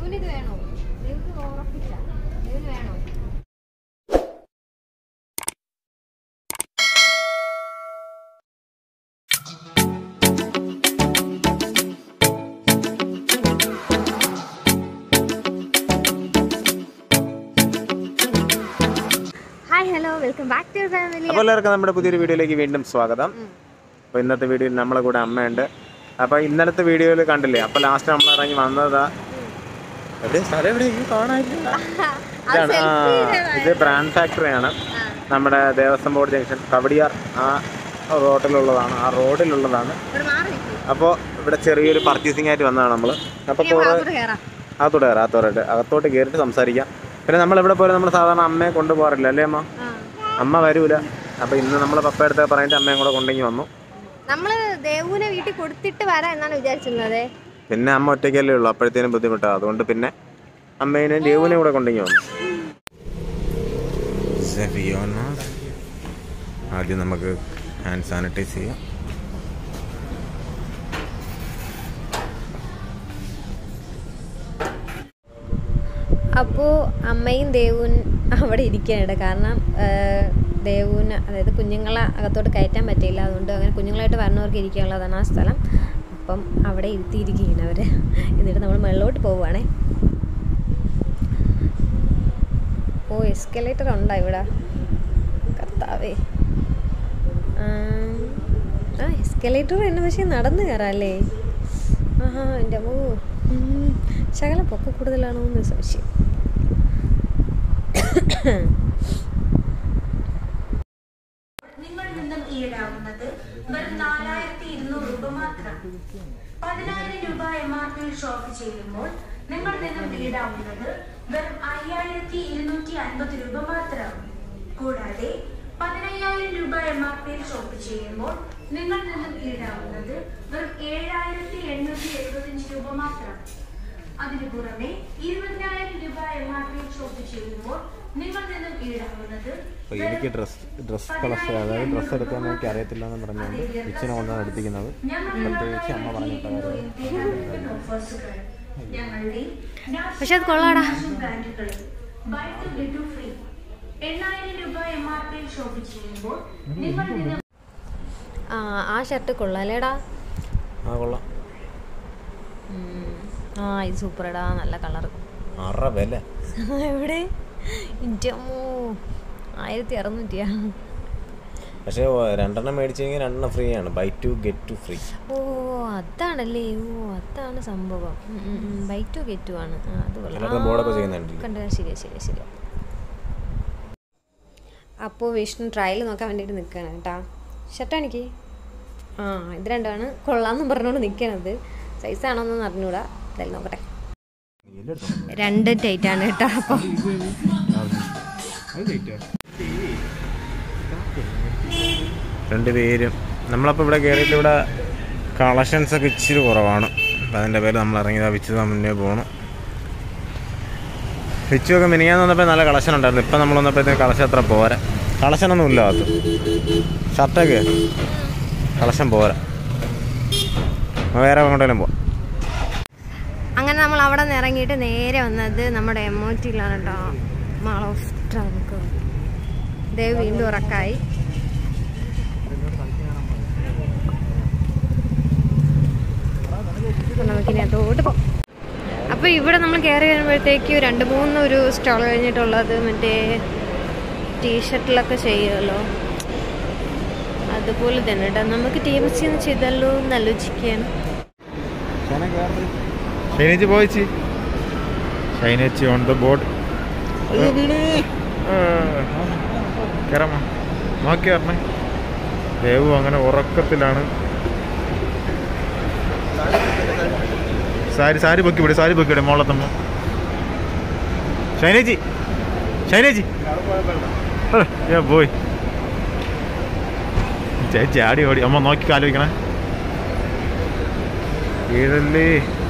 ദേവിന് ഇത് വേണോ ദേവിന് ഉറപ്പിച്ച ദേവിന് വേണോ hi hello welcome back to family അപ്പോൾ എല്ലാവർക്കും നമ്മുടെ പുതിയൊരു വീഡിയോയിലേക്ക് വീണ്ടും സ്വാഗതം അപ്പോൾ ഇന്നത്തെ വീഡിയോയിൽ നമ്മളെ കൂടെ അമ്മയുണ്ട് അപ്പോൾ ഇന്നലത്തെ വീഡിയോയിൽ കണ്ടില്ലേ അപ്പോൾ ലാസ്റ്റ് നമ്മൾ ഇറങ്ങി വന്നതാ അത് സ്ഥലം എവിടെ ഈ കാണാനില്ല ഇതാണ് ആ ഇത് ബ്രാൻഡ് ഫാക്ടറിയാണ് നമ്മുടെ ദേവസ്വം ബോർഡ് ജംഗ്ഷൻ കവടിയാർ ആ റോഡിലുള്ളതാണ് ആ റോഡിലുള്ളതാണ് ഇവിടെ മാറി നിൽക്കും അപ്പോൾ ഇവിടെ ചെറിയൊരു പർച്ചേസിംഗ് ആയിട്ട് വന്നതാണ് നമ്മൾ അപ്പോൾ കുറേ കയറാം അകത്തോട്ട് കയറാം അകത്തോട്ട് അകത്തോട്ട് കയറിയിട്ട് സംസാരിക്കാം പിന്നെ നമ്മൾ എവിടെ പോലും നമ്മൾ സാധാരണ അമ്മയെ കൊണ്ടുപോകാറില്ല അല്ലേ അമ്മ ആ അമ്മ വരൂല അപ്പോൾ ഇന്ന് നമ്മൾ പപ്പ അടുത്ത് പറഞ്ഞിട്ട് അമ്മയും കൂടെ കൊണ്ടെങ്കിൽ വന്നു നമ്മള് ദേവുവിനെ വീട്ടിൽ കൊടുത്തിട്ട് വരാം എന്നാണ് വിചാരിച്ചിരുന്നത് പിന്നെ അമ്മ ഒറ്റയ്ക്കല്ലേ ഉള്ളൂ അപ്പോഴത്തേനും ബുദ്ധിമുട്ടാണ് അതുകൊണ്ട് പിന്നെ അമ്മേനെ ദേവുവിനെ കൂടെ കൊണ്ടെങ്കിൽ വന്നു ആദ്യം നമുക്ക് ഹാൻഡ് സാനിറ്റൈസ് ചെയ്യാം അപ്പോൾ അമ്മയും ദേവും അവിടെ ഇരിക്കുകയാണ് കാരണം ആ, ദേവുവിന് അതായത് കുഞ്ഞുങ്ങളെ അകത്തോട്ട് കയറ്റാൻ പറ്റിയില്ല അതുകൊണ്ട് അങ്ങനെ കുഞ്ഞുങ്ങളായിട്ട് വരണവർക്ക് ഇരിക്കാനുള്ളതാണ് ആ സ്ഥലം അപ്പം അവിടെ ഇരുത്തിയിരിക്കുകയാണ് അവർ എന്നിട്ട് നമ്മൾ മുകളിലോട്ട് പോവുകയാണേ ഓ എസ്കലേറ്റർ ഉണ്ടോ ഇവിടെ കർത്താവേ ആം, ആ എസ്കലേറ്റർ തന്നെ പക്ഷേ നടന്നു കയറാല്ലേ ആഹാ എൻ്റെ അമ്മോ ഉം, ശകലം പൊക്ക കൂടുതലാണോ എന്ന് സംശയം നിങ്ങളിൽ നിന്നും ഈടാവുന്നത് വെറും നാലായിരത്തി ഇരുന്നൂറ് രൂപ മാത്രം പതിനായിരം രൂപ എം ആർ പിയിൽ ഷോപ്പ് ചെയ്യുമ്പോൾ നിങ്ങളിൽ നിന്നും ഈടാവുന്നത് വെറും അയ്യായിരത്തി ഇരുന്നൂറ്റി അൻപത് രൂപ മാത്രം കൂടാതെ പതിനയ്യായിരം രൂപ എം ആർ പിയിൽ ഷോപ്പ് ചെയ്യുമ്പോൾ നിങ്ങളിൽ നിന്നും ഈടാവുന്നത് വെറും ഏഴായിരത്തി എണ്ണൂറ്റി എഴുപത്തിയഞ്ച് രൂപ മാത്രം അതിനു പുറമെ ഇരുപതിനായിരം രൂപ എം ആർ പിയിൽ ഷോപ്പ് ചെയ്യുമ്പോൾ നിങ്ങളിൽ നിന്നും ഈടാവുന്നത് അപ്പോൾ എനിക്ക് ഡ്രസ് ഡ്രസ് കളക്ഷൻ അതായത് ഡ്രസ്സ് എടുക്കാൻ എനിക്ക് അറിയത്തില്ല എന്ന് പറഞ്ഞുകൊണ്ട് ഇച്ചിനെ കൊണ്ടാണ് എടുത്തിരിക്കുന്നത് പ്രത്യേകിച്ച് അമ്മ പറഞ്ഞിട്ട കാര്യം പക്ഷെ അത് കൊള്ളാടാ എണ്ണായിരം രൂപ എം ആർ പിയിൽ ഷോപ്പ് ചെയ്യുമ്പോൾ നിങ്ങൾ നിന്ന് ആ ആ ഷർട്ട് കൊള്ളാലേടാ ആ കൊള്ളാം ആ ഇത് സൂപ്പറടാ നല്ല കളർ ആറര വില എവിടെ എൻ്റെ അമ്മോ ആയിരത്തി അറുന്നൂറ്റിയാ പക്ഷേ രണ്ടെണ്ണം മേടിച്ചെങ്കിൽ രണ്ടെണ്ണം ഫ്രീ ആണ് buy two get two free ഓ അതാണല്ലേ ഓ അതാണ് സംഭവം ബൈ ടു ഗെറ്റ് ടു ആണ് ആ, അത് കൊള്ളാം എല്ലായിടത്തും ബോർഡൊക്കെ ചെയ്യുന്നുണ്ടല്ലോ കണ്ടു ശരിയാ ശരിയാ ശരിയാ അപ്പോൾ വിഷ്ണു ട്രയൽ നോക്കാൻ വേണ്ടിയിട്ട് നിൽക്കുകയാണ് കേട്ടാ ഷർട്ട് എനിക്ക് ആ ഇത് രണ്ടാണ് കൊള്ളാമെന്ന് പറഞ്ഞുകൊണ്ട് നിൽക്കണത് സൈസ് ആണോ എന്ന് അറിഞ്ഞൂടാ എന്തായാലും നോക്കട്ടെ രണ്ട് ടൈറ്റ് ആണ് കേട്ടോ അപ്പോൾ രണ്ട് പേരും നമ്മളപ്പോൾ ഇവിടെ കയറിയിട്ട് ഇവിടെ കളക്ഷൻസ് ഒക്കെ ഇച്ചിരി കുറവാണ് അപ്പം അതിൻ്റെ പേര് നമ്മൾ ഇറങ്ങിയതാ വിച്ചു മുന്നേ പോകണം വിച്ചുവൊക്കെ മിനിയാന്ന് വന്നപ്പോൾ നല്ല കളക്ഷൻ ഉണ്ടായിരുന്നു ഇപ്പം നമ്മൾ വന്നപ്പോഴത്തേക്ക് കളക്ഷൻ അത്ര പോരാ കളക്ഷനൊന്നും ഇല്ല അത് ഷർട്ടൊക്കെ കളക്ഷൻ പോരാ നമുക്ക് വേറെ എങ്ങോട്ടെങ്കിലും പോവാം അങ്ങനെ നമ്മൾ അവിടെ നിന്ന് ഇറങ്ങിയിട്ട് നേരെ വന്നത് നമ്മുടെ എം ഒ ടിയിലാണ് കേട്ടോ മാൾ ഓഫ് ട്രങ്ക് ദേവ് വീണ്ടും ഉറക്കായി അപ്പോൾ നമുക്കിനി അതോട്ട് പോകാം അപ്പോൾ ഇവിടെ നമ്മൾ കയറി വരുമ്പോഴത്തേക്ക് രണ്ട് മൂന്ന് ഒരു സ്റ്റോൾ കഴിഞ്ഞിട്ടുള്ളത് മറ്റേ ടീഷർട്ടിലൊക്കെ ചെയ്യുമല്ലോ അതുപോലെ തന്നെ കേട്ടോ നമുക്ക് ടി എം സി ചെയ്തല്ലോ എന്ന് ആലോചിക്കുകയാണ് ഷൈനേച്ചി പോയിച്ചി ഷൈനേച്ചി ഓൺ ദ ബോർഡ് കയറാമോ നോക്കി പറഞ്ഞേ ദേവു അങ്ങനെ ഉറക്കത്തിലാണ് സാരി സാരി പൊക്കി വിട് സാരി പൊക്കി വിട് മോളത്തമ്മ ഷൈനേച്ചി ഷൈനേച്ചി ഏ പോയി ചേച്ചി ആടി ഓടി അമ്മ നോക്കി കാലോചിക്കണേ വീഴല്ലേ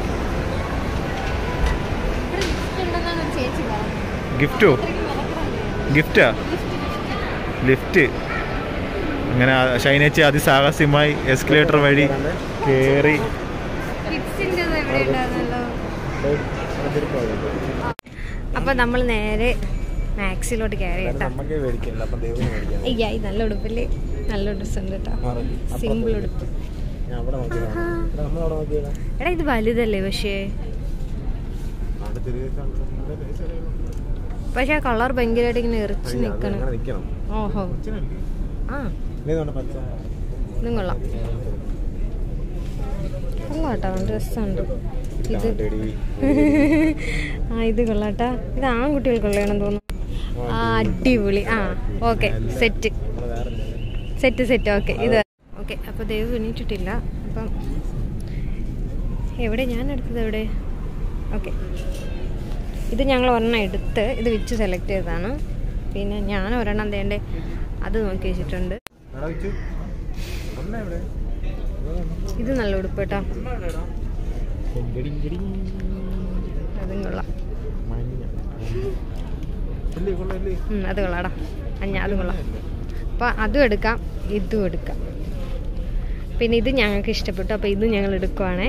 ഉണ്ടെന്നാണ് ഒരു ചേച്ചി പറഞ്ഞത് ഗിഫ്റ്റോ ഗിഫ്റ്റാ ലിഫ്റ്റ് അങ്ങനെ ആ- ഷൈനേച്ചി അതിസാഹസ്യമായി എസ്കലേറ്റർ വഴി കയറി കിഡ്സിൻ്റെ എവിടെ ഉണ്ടായിരുന്നല്ലോ അപ്പൊ നമ്മൾ നേരെ മാക്സിലോട്ട് കയറി കേട്ടാ നമുക്ക് മേടിക്കില്ല അപ്പം ദൈവം മേടിക്കാം അയ്യാ ഈ നല്ല ഉടുപ്പല്ലേ നല്ല ഡ്രസ് ഉണ്ട് കേട്ടോ സിമ്പിൾ ഉടുപ്പ് ഞാൻ അവിടെ നോക്കിയതാണ് നമ്മൾ അവിടെ നോക്കിയതാണ് എടാ ഇത് വലുതല്ലേ പക്ഷേ അവിടെ ചെറിയ പക്ഷെ ആ കളർ ഭയങ്കരമായിട്ട് ഇങ്ങനെ എറിച്ച് നിക്കണം അങ്ങനെ നിൽക്കണം ഓഹോ കൊച്ചിനല്ലേ ആ ഇതേതാണ് പച്ച ഇതും കൊള്ളാം കൊള്ളാം കേട്ടോ ഡ്രസ്സുണ്ട് ഇത് ഇതാണ്ടെടി. ആ ഇത് കൊള്ളാട്ടാ ഇത് ആൺകുട്ടികൾക്കുള്ളതാണെന്ന് തോന്നുന്നു ആ അടിപൊളി ആ ഓക്കെ സെറ്റ് നമ്മള് വേറെ എന്തെങ്കിലും. സെറ്റ് സെറ്റ് ഓക്കെ ഇത് ഓക്കെ അപ്പോൾ ദൈവം എണീറ്റിട്ടില്ല അപ്പം എവിടെ ഞാൻ എടുത്തത് എവിടെ ഓക്കെ ഇത് ഞങ്ങൾ ഒരെണ്ണം എടുത്ത് ഇത് വെച്ച് സെലക്ട് ചെയ്തതാണ് പിന്നെ ഞാൻ ഒരെണ്ണം തേണ്ടേ അത് നോക്കി വെച്ചിട്ടുണ്ട് എടാ വിച്ചു, അമ്മ എവിടെ? ഇത് നല്ല ഉടുപ്പ് കേട്ടോ അമ്മ എവിടെടാ? ഗിടി ഗിടി. അതും കൊള്ളാം മഞ്ഞ. ഇല്ലേ, കൊള്ളാം, ഇല്ലേ? ഉം, അത് കൊള്ളാടാ അഞ്ഞ അതും കൊള്ളാം അപ്പോൾ അതും എടുക്കാം ഇതും എടുക്കാം പിന്നെ ഇത് ഞങ്ങൾക്ക് ഇഷ്ടപ്പെട്ടു അപ്പോൾ ഇതും ഞങ്ങൾ എടുക്കുവാണേ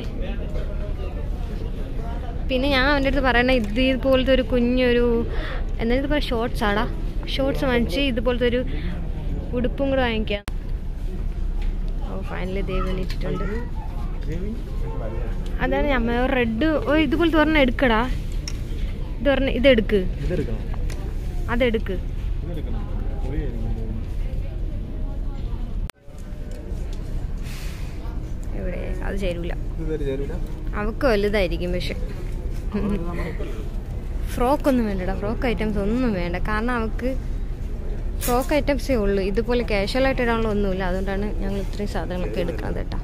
പിന്നെ ഞാൻ അവൻ്റെ അടുത്ത് പറയണ ഇത് ഇതുപോലത്തെ ഒരു കുഞ്ഞൊരു എന്താ ഇത് പറയുക ഷോർട്സ് ആടാ ഷോർട്സ് വാങ്ങിച്ച് ഇതുപോലത്തെ ഒരു ഉടുപ്പും കൂടെ വാങ്ങിക്കാം ഓ ഫൈനലി ദൈവം എണീറ്റിട്ടുണ്ട് ദേവി, അതാണ് ഞാൻ റെഡ് ഓ ഇതുപോലത്തെ ഒരെണ്ണം എടുക്കടാ ഇത് പറഞ്ഞ ഇതെടുക്ക് ഇതെടുക്കണം അതെടുക്ക് ഇതെടുക്കണം പൊളിയായിരിക്കും. എവിടെ അത് ചേരൂല ഇത് തരും, ചേരൂല? അവക്ക് വലുതായിരിക്കും പക്ഷെ ഫ്രോക്ക് ഒന്നും വേണ്ടടാ ഫ്രോക്ക് ഐറ്റംസ് ഒന്നും വേണ്ട കാരണം അവക്ക് ഫ്രോക്ക് ഐറ്റംസേ ഉള്ളൂ ഇതുപോലെ കാഷ്വൽ ആയിട്ട് ഇടാനുള്ള ഒന്നുമില്ല അതുകൊണ്ടാണ് ഞങ്ങൾ ഇത്രയും സാധനങ്ങളൊക്കെ എടുക്കുന്നത് കേട്ടോ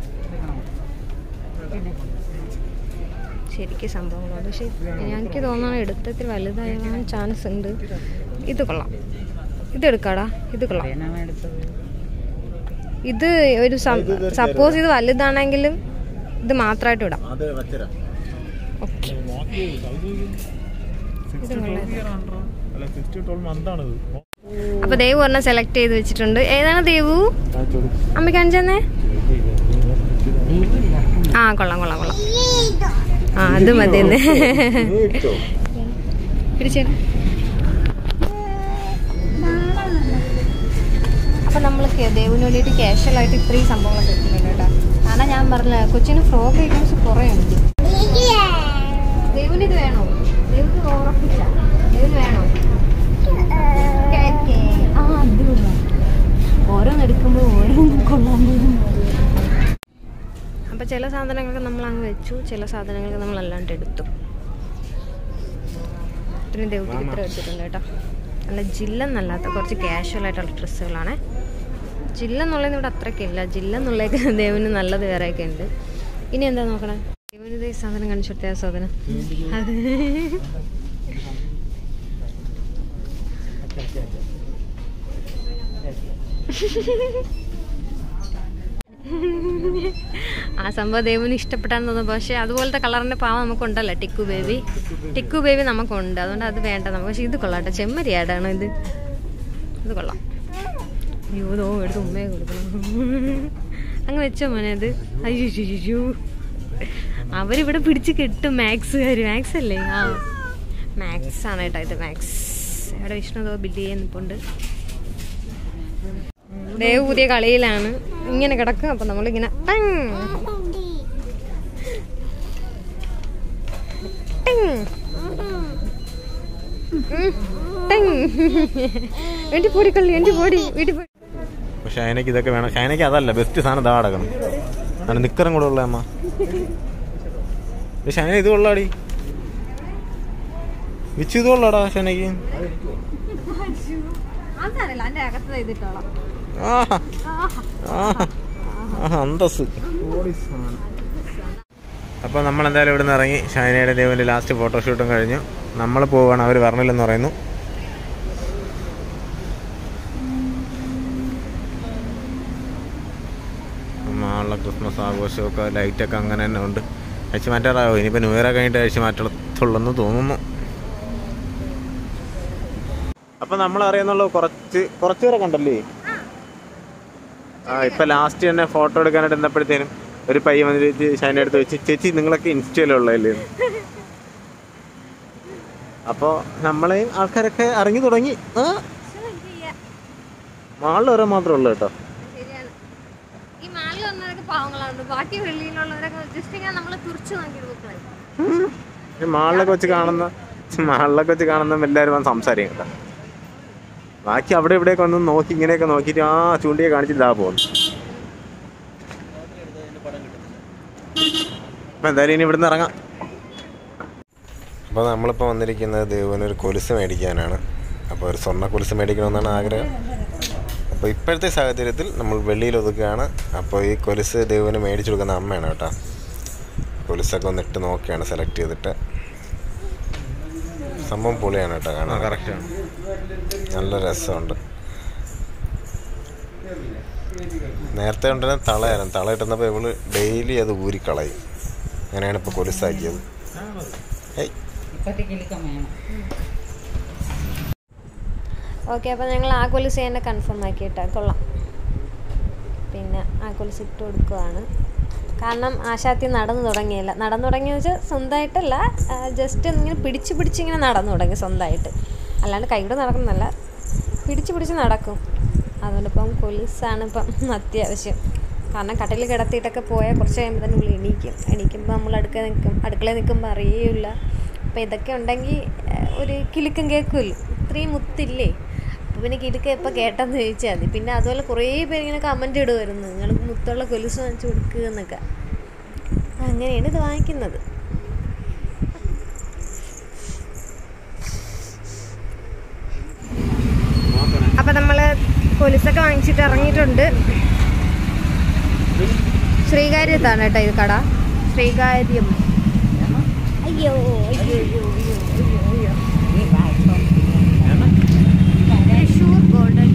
ശരിക്കും സംഭവങ്ങളാണ് പക്ഷെ എനിക്ക് തോന്നുന്നു എടുത്തത്തിൽ വലുതായാൻ ചാൻസ് ഉണ്ട് ഇത് കൊള്ളാം ഇത് എടുക്കാടാ ഇത് കൊള്ളാം ഇത് ഒരു സപ്പോസ് ഇത് വലുതാണെങ്കിലും ഇത് മാത്രമായിട്ട് ഇടാം അത് വച്ചരാം. ഓക്കെ നോക്കി, അത് നോക്കി. ഇത് കൊള്ളാം. അല്ല, 62 month ആണിത്. അപ്പൊ ദേവു ഒരെണ്ണം സെലക്ട് ചെയ്ത് വെച്ചിട്ടുണ്ട് ഏതാണ് ദേവു ആ, ചൊടി. അമ്മ കാണിച്ചെന്നേ ആ കൊള്ളാം കൊള്ളാം കൊള്ളാം ആ അത് മതിയെന്ന് ഇത് ഇട്ടോ? പിടിച്ചേ അപ്പൊ നമ്മൾ ദേവിന് വേണ്ടിയിട്ട് കാഷ്വൽ ആയിട്ട് ഇത്രയും സംഭവങ്ങളൊക്കെ എടുക്കുന്നുണ്ട് കേട്ടോ കാരണം ഞാൻ പറഞ്ഞ കൊച്ചിന് ഫ്രോക്ക് ഐറ്റംസ് കുറേ ഉണ്ട് ദേവിന് ഇത് വേണോ ദേവിന് ഉറപ്പിച്ച ദേവിന് വേണോ കേക്ക്. ആ അത് കൊള്ളാം ഓരോന്ന് എടുക്കുമ്പോൾ ഓരോന്ന് കൊള്ളാൻ പോകും അപ്പൊ ചില സാധനങ്ങളൊക്കെ നമ്മൾ അങ്ങ് വെച്ചു ചില സാധനങ്ങളൊക്കെ നമ്മൾ അല്ലാണ്ട് എടുത്തു പിന്നെ ദേവത്തിന് ഇത്ര എടുത്തിട്ടുണ്ട് കേട്ടോ നല്ല ജില്ലെന്നല്ലാത്ത കുറച്ച് കാഷ്വൽ ആയിട്ടുള്ള ഡ്രസ്സുകളാണ് ജില്ലെന്നുള്ളത് ഇവിടെ അത്രയ്ക്കില്ല ജില്ലെന്നുള്ളതൊക്കെ ദേവന് നല്ലത് വേറെയൊക്കെ ഉണ്ട് ഇനി എന്താ നോക്കണേ ദേവന് ഇതേ സാധനം കാണിച്ചു കൊടുത്ത ആ സാധനം അത് ആ സംഭവം ദേവന് ഇഷ്ടപ്പെട്ടാന്ന് തോന്നുന്നു പക്ഷേ അതുപോലത്തെ കളറിന്റെ പാവം നമുക്കുണ്ടല്ലോ ടിക്കു ബേബി ടിക്കു ബേബി നമുക്കുണ്ട് അതുകൊണ്ട് അത് വേണ്ട നമുക്ക് പക്ഷേ ഇത് കൊള്ളാട്ടെ ചെമ്മരിയാടാണ് ഇത് ഇത് കൊള്ളാം അയ്യോ ഇതോ എടുത്ത് ഉമ്മയെ കൊടുക്കണം അങ്ങ് വെച്ചോ മോനെ അത് അയ്യോ അയ്യോ അവരിവിടെ പിടിച്ച് കെട്ടും മാക്സുകാർ മാക്സ് അല്ലേ ആ മാക്സ് ആണ് കേട്ടോ ഇത് മാക്സ് ഇവിടെ വിഷ്ണു ബില്ല് ചെയ്യാൻ നിൽപ്പുണ്ട് ദേവ് പുതിയ കളിയിലാണ് ഇങ്ങനെ കിടക്കും അപ്പൊ നമ്മളിങ്ങനെ ടങ്. ടിങ്. ഉം. ടിങ്. എന്റെ പൊടി കള്ളി എന്റെ പൊടി വീട്ടിൽ പോയി പക്ഷെ ഷൈനക്ക് ഇതൊക്കെ വേണം ഷൈനക്ക് അതല്ല ബെസ്റ്റ് സാധനം ഇതാ കിടക്കണം അതിന് നിക്കറും കൂടെ ഉള്ള അമ്മ ഏ, ഷൈന ഇത് കൊള്ളാടി വിച്ച് ഇത് കൊള്ളാടാ ഷൈനക്ക് അതറിയില്ല എന്റെ അകത്ത് ചെയ്തിട്ടോളാം ആഹാ ആഹാ ആഹാ അന്തസ് അപ്പോൾ നമ്മൾ എന്തായാലും ഇവിടെ നിന്ന് ഇറങ്ങി ഷൈനയുടെ ദേവൻ്റെ ലാസ്റ്റ് ഫോട്ടോഷൂട്ടും കഴിഞ്ഞു നമ്മൾ പോവുകയാണ് അവർ പറഞ്ഞില്ലെന്ന് പറയുന്നു നാളെ ക്രിസ്മസ് ആഘോഷമൊക്കെ ലൈറ്റൊക്കെ അങ്ങനെ തന്നെ ഉണ്ട് അഴിച്ചു മാറ്റാറായോ ഇനിയിപ്പോൾ ന്യൂ ഇയർ കഴിഞ്ഞിട്ട് അഴിച്ചു മാറ്റത്തുള്ളെന്ന് തോന്നുന്നു അപ്പോൾ നമ്മൾ അറിയുന്നുള്ള കുറച്ച് കുറച്ച് പേരെ കണ്ടല്ലേ ആ ഇപ്പൊ ലാസ്റ്റ് തന്നെ ഫോട്ടോ എടുക്കാനായിട്ട് എന്നപ്പോഴത്തേനും ഒരു പയ്യൻ വന്ന് ചേച്ചി ഷൈന എടുത്ത് വെച്ച് ചേച്ചി നിങ്ങളൊക്കെ ഇൻസ്റ്റയിലുള്ളതല്ലേ അപ്പോൾ നമ്മളെയും ആൾക്കാരൊക്കെ ഇറങ്ങി തുടങ്ങി ആ മാളിൽ ഓരോ മാത്രമേ ഉള്ളൂ കേട്ടോ ശരിയാണ് ഈ മാളിൽ വന്നവരൊക്കെ പാവങ്ങളാണ് ബാക്കി വെളിയിലുള്ളവരൊക്കെ ജസ്റ്റ് ഇങ്ങനെ നമ്മളെ തുറച്ചു നോക്കിയിട്ട് മക്കളെ ഈ മാളിലൊക്കെ വെച്ച് കാണുന്ന മാളിലൊക്കെ വെച്ച് കാണുന്ന എല്ലാവരും വന്ന് സംസാരിക്കും കേട്ടോ ബാക്കി അവിടെ ഇവിടെയൊക്കെ വന്ന് നോക്കി ഇങ്ങനെയൊക്കെ നോക്കിയിട്ട് ആ ചൂണ്ടിയെ കാണിച്ചിട്ട് ഇതാ പോകുന്നു അപ്പം എന്തായാലും ഇനി ഇവിടുന്ന് ഇറങ്ങാം അപ്പോൾ നമ്മളിപ്പോൾ വന്നിരിക്കുന്നത് ദേവുവിന് ഒരു കൊലുസ് മേടിക്കാനാണ് അപ്പോൾ ഒരു സ്വർണ്ണ കൊലുസ് മേടിക്കണമെന്നാണ് ആഗ്രഹം അപ്പോൾ ഇപ്പോഴത്തെ സാഹചര്യത്തിൽ നമ്മൾ വെളിയിൽ ഒതുക്കുകയാണ് അപ്പോൾ ഈ കൊലുസ് ദേവുവിന് മേടിച്ചു കൊടുക്കുന്ന അമ്മയാണ് കേട്ടോ കൊലുസൊക്കെ ഒന്ന് ഇട്ട് നോക്കിയാണ് സെലക്ട് ചെയ്തിട്ട് സംഭവം പൊളിയാണ് കേട്ടോ കാണാൻ കറക്റ്റാണ് നല്ല രസമുണ്ട് നേരത്തെ ഉണ്ടെങ്കിൽ തളയായിരുന്നു തള ഇട്ടുന്നപ്പോൾ ഇവള് ഡെയിലി അത് ഊരിക്കളയും അങ്ങനെയാണ് ഇപ്പോൾ കൊലുസാക്കിയത് ഏയ് ഓക്കെ അപ്പോൾ ഞങ്ങൾ ആ കൊലുസ് തന്നെ കൺഫേം ആക്കിയിട്ടാ കൊള്ളാം പിന്നെ ആ കൊലുസ് ഇട്ട് കൊടുക്കുകയാണ് കാരണം ആശാത്തി നടന്നു തുടങ്ങിയില്ല നടന്നു തുടങ്ങിയെന്ന് വെച്ചാൽ സ്വന്തമായിട്ടല്ല ജസ്റ്റ് ഇങ്ങനെ പിടിച്ച് പിടിച്ച് ഇങ്ങനെ നടന്നു തുടങ്ങി സ്വന്തമായിട്ട് അല്ലാണ്ട് കൈയുടെ നടക്കുന്നതല്ല പിടിച്ച് പിടിച്ച് നടക്കും അതുകൊണ്ട് ഇപ്പം കൊലുസാണ് ഇപ്പം അത്യാവശ്യം കാരണം കട്ടിൽ കിടത്തിയിട്ടൊക്കെ പോയാൽ കുറച്ച് കഴിയുമ്പോൾ തന്നെ ഉള്ളിൽ എണീക്കും എണീക്കുമ്പോൾ നമ്മൾ അടുക്കള നിൽക്കും അടുക്കളയിൽ നിൽക്കുമ്പോൾ അറിയേയില്ല അപ്പോൾ ഇതൊക്കെ ഉണ്ടെങ്കിൽ ഒരു കിലുക്കം കേൾക്കുമല്ലോ ഇത്രയും മുത്തില്ലേ അപ്പോൾ പിന്നെ കിലുക്ക ഇപ്പോൾ കേട്ടെന്ന് ചോദിച്ചാൽ മതി പിന്നെ അതുപോലെ കുറേ പേര് ഇങ്ങനെ കമൻറ്റ് ഇടുമായിരുന്നു നിങ്ങൾ മുത്തുള്ള കൊലുസ് വാങ്ങിച്ചു കൊടുക്കുക എന്നൊക്കെ അങ്ങനെയാണ് ഇത് വാങ്ങിക്കുന്നത് അപ്പം നമ്മൾ കൊലുസൊക്കെ വാങ്ങിച്ചിട്ട് ഇറങ്ങിയിട്ടുണ്ട് ശ്രീകാര്യത്താണ് കേട്ടോ ഇത് കട ശ്രീകാര്യം അയ്യോ അയ്യോ അയ്യോ അയ്യോ അയ്യോ അയ്യോ തൃശ്ശൂർ ഗോൾഡൻ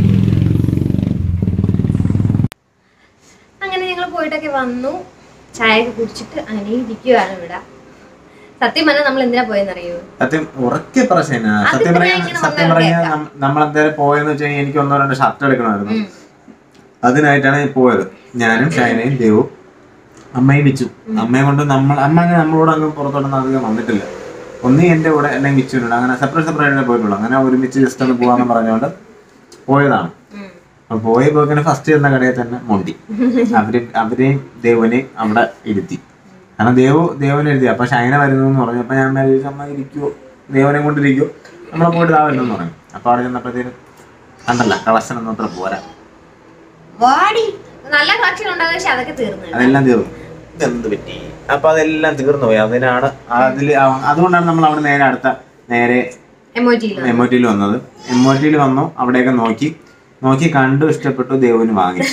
അങ്ങനെ ഞങ്ങൾ പോയിട്ടൊക്കെ വന്നു ചായയൊക്കെ കുടിച്ചിട്ട് അങ്ങനെ ഇരിക്കുവാണ് ഇവിടെ സത്യം പറഞ്ഞാൽ നമ്മൾ എന്തിനാ പോയെന്നറിയോ സത്യം ഉറക്കെ പ്രശ്നം അത് സത്യം പിന്നെ പറയാൻ ഇങ്ങനെ സത്യം വന്നവർക്ക് പറഞ്ഞാൽ നമ്മൾ എന്തായാലും പോയെന്ന് വെച്ച് കഴിഞ്ഞാൽ എനിക്ക് ഒന്നോ രണ്ടോ ഷർട്ട് എടുക്കണമായിരുന്നു അതിനായിട്ടാണ് ഞാൻ പോയത് ഞാനും ഷൈനയും ദേവും അമ്മയും വിച്ചു അമ്മയെ കൊണ്ട് നമ്മൾ അമ്മ അങ്ങനെ നമ്മളോട് അങ്ങ് പുറത്തോട്ടൊന്നും അധികം വന്നിട്ടില്ല ഒന്നീ എൻ്റെ കൂടെ അല്ലെങ്കിൽ വിച്ചുവിനോട് അങ്ങനെ സെപ്പറേറ്റ് സെപ്പറേറ്റ് പോയിട്ടുള്ളൂ അങ്ങനെ ഒരുമിച്ച് ജസ്റ്റ് ഒന്ന് പോകാന്ന് പറഞ്ഞുകൊണ്ട് പോയതാണ് അപ്പൊ പോയ പോക്കിന് ഫസ്റ്റ് ചെന്ന കടയിൽ തന്നെ മൊണ്ടി അവര് അവരെയും ദേവനെയും അവിടെ ഇരുത്തി കാരണം ദേവു ദേവനെ എഴുതി അപ്പൊ ഷൈന വരുന്നു എന്ന് പറഞ്ഞു അപ്പൊ ഞാൻ വിചാരിച്ചു അമ്മ ഇരിക്കുവോ ദേവനെ കൊണ്ടിരിക്കുവോ നമ്മളെ പോയിട്ട് ഇതാവല്ലെന്ന് പറഞ്ഞു അപ്പൊ അവിടെ ചെന്നപ്പോഴത്തേനും കണ്ടല്ല കളക്ഷൻ ഒന്നും അത്ര പോരാ വാടി നല്ല കളക്ഷൻ ഉണ്ടാകും പക്ഷെ അതൊക്കെ തീർന്നു അതെല്ലാം തീർന്നു ഇതെന്ത് പറ്റി അപ്പൊ അതെല്ലാം തീർന്നു പോയി അതിനാണ് അതിൽ അതുകൊണ്ടാണ് നമ്മൾ അവിടെ നേരെ അടുത്ത നേരെ എമോജിയിൽ എം ഒ ടിയിൽ വന്നത് എം ഒ ടിയിൽ വന്നു അവിടെയൊക്കെ നോക്കി നോക്കി കണ്ടു ഇഷ്ടപ്പെട്ടു ദേവന് വാങ്ങിച്ചു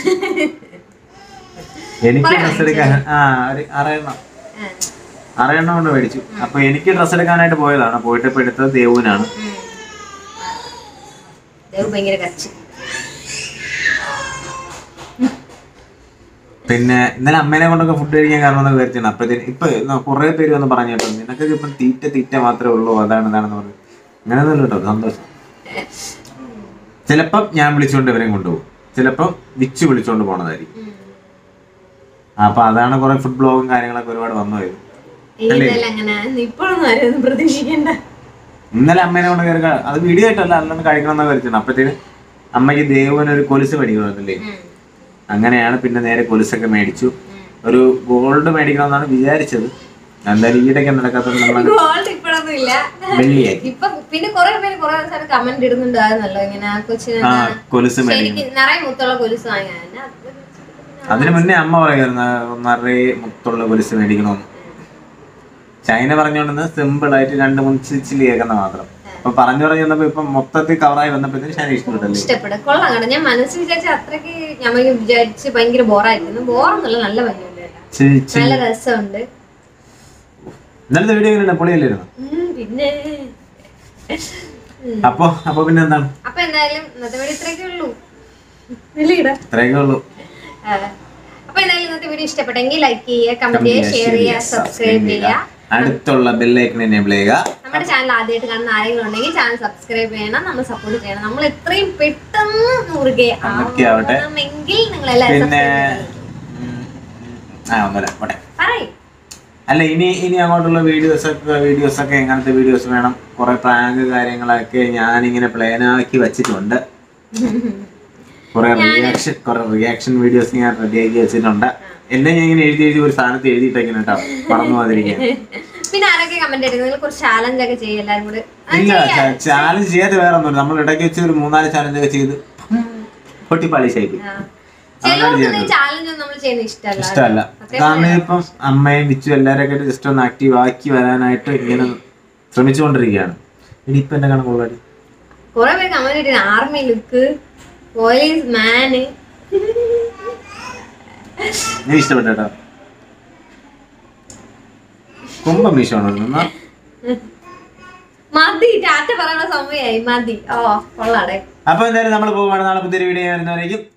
എനിക്ക് ഡ്രസ് എടുക്കാൻ ആ ഒരു ആറെണ്ണം ആറെണ്ണം കൊണ്ട് മേടിച്ചു അപ്പൊ എനിക്ക് ഡ്രസ് എടുക്കാനായിട്ട് പോയതാണ് പോയിട്ട് ഇപ്പൊ എടുത്തത് ദേവുവിനാണ് ദേവ് ഭയങ്കര കച്ച് പിന്നെ ഇന്നലെ അമ്മേനെ കൊണ്ടൊക്കെ ഫുഡ് കഴിക്കാൻ കാരണം എന്ന് വിചാരിച്ചാണ് അപ്പഴത്തേന് ഇപ്പൊ കുറെ പേര് വന്ന് പറഞ്ഞു കേട്ടോ നിനക്കൊക്കെ ഇപ്പം തീറ്റ തീറ്റ മാത്രമേ ഉള്ളൂ അതാണ് ഇതാണെന്ന് പറഞ്ഞു അങ്ങനെയൊന്നും കേട്ടോ സന്തോഷം ചിലപ്പം ഞാൻ വിളിച്ചുകൊണ്ട് ഇവരെയും കൊണ്ടുപോകും ചിലപ്പം വിച്ച് വിളിച്ചുകൊണ്ട് പോണതായിരിക്കും അപ്പൊ അതാണ് കുറെ ഫുഡ് ബ്ലോഗും കാര്യങ്ങളൊക്കെ ഒരുപാട് വന്നു പോയത് ഇതെല്ലാം അങ്ങനെ ഇപ്പോഴൊന്നും ആരും പ്രതീക്ഷിക്കണ്ട ഇന്നലെ അമ്മേനെ കൊണ്ട് കയറി ക- അത് വീഡിയോ ആയിട്ടല്ല അല്ലാണ്ട് കഴിക്കണം എന്ന് വിചാരിച്ചു അപ്പഴത്തേന് അമ്മയ്ക്ക് ദേവന് ഒരു കൊലുസ് മേടിക്കണമെന്നില്ലേ അങ്ങനെയാണ് പിന്നെ നേരെ കൊലുസൊക്കെ മേടിച്ചു ഒരു ഗോൾഡ് മേടിക്കണമെന്നാണ് വിചാരിച്ചത് എന്തായാലും ഈയിടയ്ക്ക് നടക്കാത്തത് നമ്മൾ ഗോൾഡ് ഇപ്പോഴൊന്നും ഇല്ല വെള്ളിയാക്കി ഇപ്പൊ പിന്നെ കുറെ പേര് കുറെ ദിവസം കമന്റ് ഇടുന്നുണ്ട് അതെന്നല്ലോ ഇങ്ങനെ ആ കൊച്ചിന് ആ എന്താണ് കൊലുസ് മേടിക്കണം ശരിക്കും നിറയെ മുത്തുള്ള കൊലുസ് വാങ്ങാൻ അതിന് മുന്നേ അമ്മ പറയുമായിരുന്നു നിറയെ മുത്തുള്ള കൊലുസ് മേടിക്കണമെന്ന് ചൈന പറഞ്ഞുകൊണ്ടെന്ന് സിമ്പിൾ ആയിട്ട് രണ്ട് മുൻസിച്ചിലി കേൾക്കുന്ന മാത്രം അപ്പൊ പറഞ്ഞു പറഞ്ഞു വന്നപ്പോ ഇപ്പൊ മൊത്തത്തിൽ കവറായി വന്നപ്പോഴത്തേന് ചൈന ഇഷ്ടപ്പെട്ടല്ലേ ഇഷ്ടപ്പെടും കൊള്ളാം കേട്ടോ ഞാൻ മനസ്സിൽ വിചാരിച്ച അത്രയ്ക്ക് ഞാൻ വിചാരിച്ച് ഭയങ്കര ബോറായിരുന്നു ബോറൊന്നുമല്ല നല്ല ഭംഗിയുണ്ട് കേട്ടോ. ചി- ചി- നല്ല രസമുണ്ട് ഇന്നലത്തെ വീഡിയോ എങ്ങനെയുണ്ട് പൊളിയല്ലായിരുന്നു ഉം, പിന്നെ അപ്പൊ അപ്പൊ പിന്നെ എന്താണ് അപ്പൊ എന്തായാലും ഇന്നത്തെ വീഡിയോ ഇത്രയൊക്കെ ഉള്ളൂ ഇല്ലടാ ഇത്രയൊക്കെ ഉള്ളൂ അപ്പൊ എന്തായാലും ഇന്നത്തെ വീഡിയോ ഇഷ്ടപ്പെട്ടെങ്കിൽ ലൈക്ക് ചെയ്യുക കമന്റ് ചെയ്യുക ഷെയർ ചെയ്യുക സബ്സ്ക്രൈബ് ചെയ്യുക അടുത്തുള്ള ബെല്ലൈക്കൺ എനേബിൾ ചെയ്യുക നമ്മുടെ ചാനൽ ആദ്യമായിട്ട് കാണുന്ന ആരെങ്കിലും ഉണ്ടെങ്കിൽ ചാനൽ സബ്സ്ക്രൈബ് ചെയ്യണം നമ്മൾ സപ്പോർട്ട് ചെയ്യണം നമ്മൾ എത്രയും പെട്ടെന്ന് നൂറുകെ നൂറുകെ ആവട്ടെ. ആവണമെങ്കിൽ നിങ്ങൾ എല്ലാവരും പിന്നെ subscribe ചെയ്യണം. ഉം, ഉം, ആ ഒന്നുമില്ല പോട്ടെ പറയ് അല്ല ഇനി ഇനി അങ്ങോട്ടുള്ള വീഡിയോസ് ഒക്കെ വീഡിയോസ് ഒക്കെ എങ്ങനത്തെ വീഡിയോസ് വേണം കുറെ പ്രാങ്ക് കാര്യങ്ങളൊക്കെ ഞാനിങ്ങനെ പ്ലാൻ ആക്കി വെച്ചിട്ടുണ്ട് കുറെ റിയാക്ഷൻ കുറെ റിയാക്ഷൻ വീഡിയോസ് ഞാൻ റെഡിയാക്കി വെച്ചിട്ടുണ്ട് എന്നെ ഞാൻ ഇങ്ങനെ എഴുതി എഴുതി ഒരു സ്ഥാനത്ത് എഴുതിയിട്ടേക്കുന്നു കേട്ടോ മറന്നു പോകാതിരിക്കാൻ പിന്നെ ആരൊക്കെ കമന്റ് ചെയ്തു നിങ്ങൾ കുറച്ച് ചാലഞ്ച് ഒക്കെ ചെയ്യും എല്ലാരും കൂടെ ആ, ഇല്ല ചെയ്യാം. ചാലഞ്ച് ചെയ്യാതെ വേറെ ഒന്നുമില്ല നമ്മൾ ഇടയ്ക്ക് വെച്ച് ഒരു മൂന്നാല് ചാലഞ്ച് ഒക്കെ ചെയ്ത് പൊട്ടിപ്പാളിശായി ആ. ചിലർക്കൊന്നും ഈ ചാലഞ്ച് ഒന്നും നമ്മൾ ചെയ്യുന്ന ഇഷ്ടമല്ല ഇഷ്ടമല്ല കാരണം ഇപ്പം അമ്മയും ബിച്ചു എല്ലാവരും ഒക്കെ ജസ്റ്റ് ഒന്ന് ആക്റ്റീവ് ആക്കി വരാനായിട്ട് ഇങ്ങനെ ശ്രമിച്ചുകൊണ്ടിരിക്കുകയാണ് ഇനി ഇപ്പൊ എന്നെ കണക്കുള്ളടി കുറെ പേര് കമന്റ് ഇട്ടിന് ആർമി ലുക്ക് പോലീസ് മാന് നീ ഇഷ്ടപ്പെട്ട കേട്ടോ കുംഭം മീശോണോ മതി ടാറ്റ പറയാനുള്ള സമയമായി മതി ഓ കൊള്ളാടെ അപ്പൊ എന്തായാലും നമ്മൾ പോകുവാണ് നാളെ പുതിയൊരു വീഡിയോ വരുന്നവരേക്കും